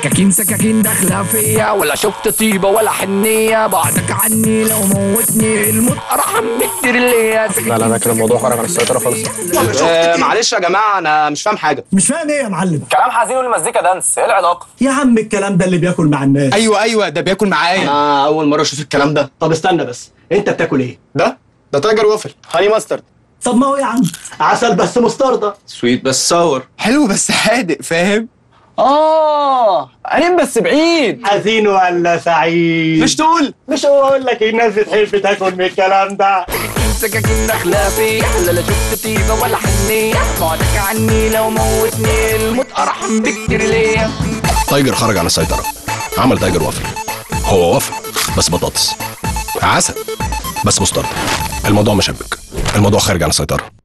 سكاكين سكاكين داخله فيا ولا شفت طيبه ولا حنيه بعدك عني لو موتني الموت ارحم بكتير ليا لا لا لا كده الموضوع خرج عن السيطره خالص آه معلش يا جماعه انا مش فاهم حاجه مش فاهم ايه يا معلم كلام حزين والمزيكا دانس ايه العلاقه يا عم الكلام ده اللي بياكل مع الناس ايوه ايوه ده بياكل معايا انا اول مره اشوف الكلام ده طب استنى بس انت بتاكل ايه ده ده تايجر وافل هاني ماسترد طب ما هو يا عم عسل بس مستردة سويت بس صور حلو بس حادق فاهم اه قريب بس بعيد حزين ولا سعيد مش تقول مش هقول لك الناس بتحب تاكل من الكلام ده سكاكين داخله فيا لا لا شفت طيبه ولا حنيه بعدك عني لو موتني الموت ارحم بكتير ليا تايجر خرج عن السيطرة عمل تايجر وافل هو وافل بس بطاطس عسل بس مستردة الموضوع مشبك الموضوع خارج عن السيطرة